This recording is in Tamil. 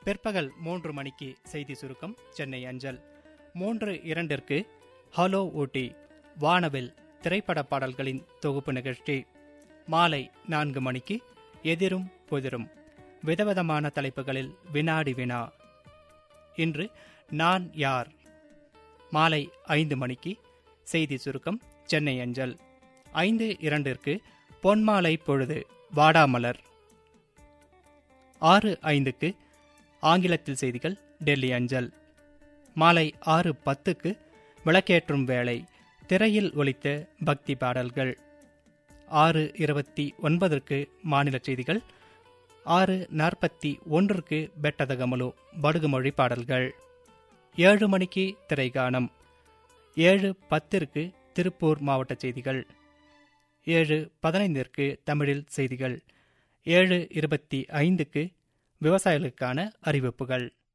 பிற்பகல் மூன்று மணிக்கு செய்தி சுருக்கம் சென்னை அஞ்சல் மூன்று இரண்டிற்கு ஹலோ ஊட்டி வானவில் திரைப்பட பாடல்களின் தொகுப்பு நிகழ்ச்சி மாலை நான்கு மணிக்கு எதிரும் புதிரும் விதவிதமான தலைப்புகளில் வினாடி வினா இன்று நான் யார் மாலை ஐந்து மணிக்கு செய்தி சுருக்கம் சென்னை அஞ்சல் ஐந்து இரண்டிற்கு பொன்மாலை பொழுது வாடாமலர் ஆறு ஐந்துக்கு ஆங்கிலத்தில் செய்திகள் டெல்லி அஞ்சல் மாலை ஆறு பத்துக்கு விளக்கேற்றும் வேளை திரையில் ஒலித்த பக்தி பாடல்கள் ஆறு இருபத்தி ஒன்பதற்கு மாநில செய்திகள் ஆறு நாற்பத்தி ஒன்றுக்கு பெட்டதகமலு படுகுமொழி பாடல்கள் ஏழு மணிக்கு திரைகானம் ஏழு பத்திற்கு திருப்பூர் மாவட்ட செய்திகள் ஏழு பதினைந்திற்கு தமிழில் செய்திகள் ஏழு இருபத்தி ஐந்துக்கு விவசாயிகளுக்கான அறிவிப்புகள்